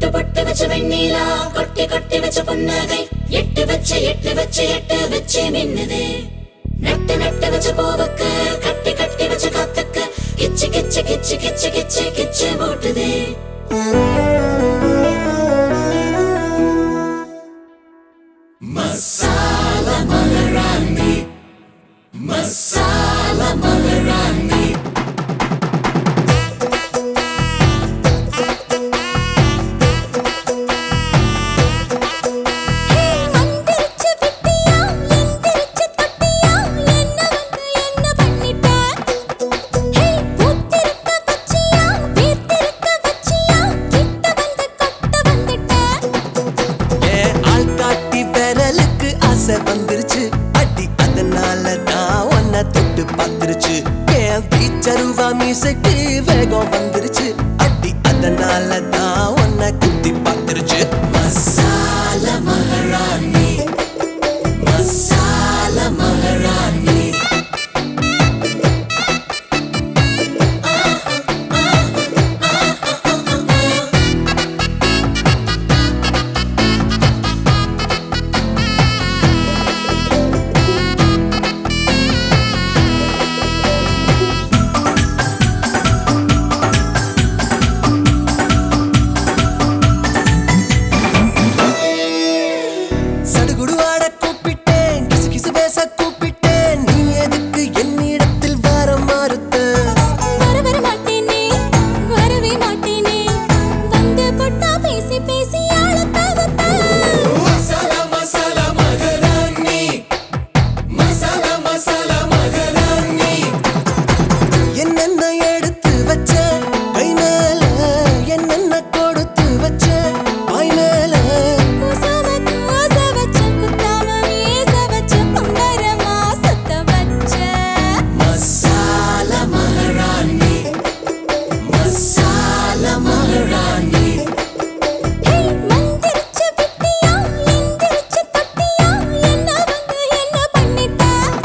பொட்டு பொட்டு வச்ச வெண்ணிலா கொட்டி கொட்டி வச்ச புன்னகை எட்டு வச்ச எட்டு வச்ச எட்டு வச்சு மின்னுது நட்டு நட்டு வச்ச பூவுக்கு கட்டி கட்டி வச்ச காத்துக்கு கிச்சு கிச்சு கிச்சு கிச்சு கிச்சு கிச்சு போட்டுது மசால மகாராணி மசால மகாராணி மந்திரிச்சு விட்டியா எந்திரிச்சு தொட்டியா என்ன வந்து என்ன பண்ணிட்ட ஹே பூத்திருக்க வச்சியா வீர்த்திருக்க வச்சியா கிட்ட வந்து கொட்ட வந்துட்ட என் ஆள்காட்டி விரலுக்கு ஆசை வந்துருச்சு அடி அதனால தான் உன்னை தொட்டு பார்த்துருச்சு என் பீச்சருவா மீசைக்கு வேகம் வந்துருச்சு அடி அதனால தான் உன்னை குத்தி பார்த்துருச்சு மசால மகாராணி மசால மகாராணி சடுகுடுவாட கூப்பிட்டேன் கிசு கிசு பேச கூப்பிட்டேன் நீ எதுக்கு என்னிடத்தில் வர மறுத்த வர வர மாட்டேனே வரவே மாட்டேனே வந்து பொட்டா பேசி பேசி ஆள தவப்ப மசாலா மசாலா மகாராணி மசாலா மசாலா மகாராணி என்னென்ன எடுத்து வச்ச கை மேல என்னென்ன கொடுத்து வச்ச வாய் மேல கூசாம கூச வச்ச குத்தாம வீச வச்ச பம்பரமா சுத்த வச்ச மசால மகாராணி மசால மகாராணி ஹே மந்திரிச்சு விட்டியா எந்திரிச்சு தொட்டியா என்ன வந்து என்ன பண்ணிட்ட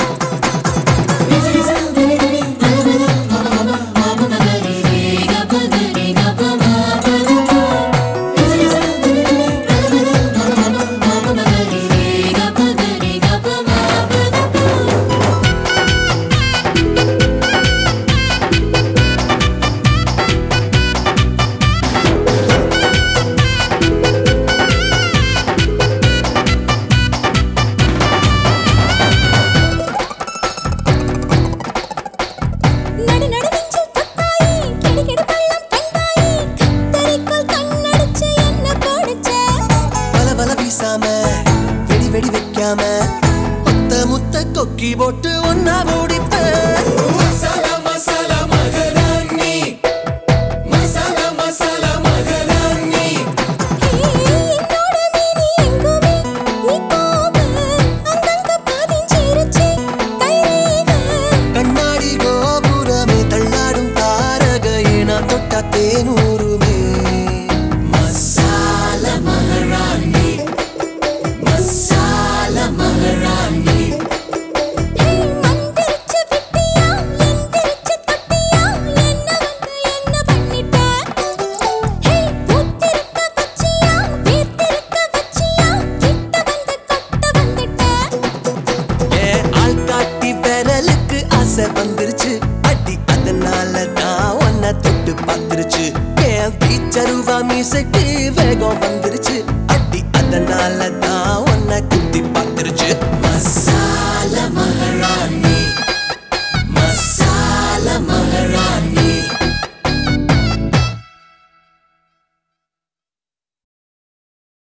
நடு நடு நெஞ்சில் தொட்டாயி கிடு கிடு பள்ளம் கண்டாயி கத்தரிக்கோல் கண்ணடிச்சு என்ன போடுச்ச வல வல வீசாம வெடி வெடி வைக்காம முத்த முத்த கொக்கி போட்டு ஒன்னா முடிப்ப மசாலா மசாலா மகாராணி மசாலா மசாலா மகாராணி என்னோட மீனி எங்குமே நீ போக அங்கங்க பதிஞ்சிருச்சு கைரேக கண்ணாடி கோபுரமே தள்ளாடும் தாரகையே நான் தொட்டா தேனூருமே மசால மகாராணி மசால மகாராணி ஹே மந்திரிச்சு விட்டியா எந்திரிச்சு தொட்டியா என்ன வந்து என்ன பண்ணிட்ட ஹே பூத்திருக்க வச்சியா வீர்த்திருக்க வச்சியா கிட்ட வந்து கொட்ட வந்துட்ட என் ஆள்காட்டி விரலுக்கு ஆசை வந்துருச்சு அடி அதனால தான் உன்னை தொட்டு பார்த்துருச்சு என் பீச்சருவா மீசைக்கு வேகம் வந்துருச்சு அடி அதனால தான்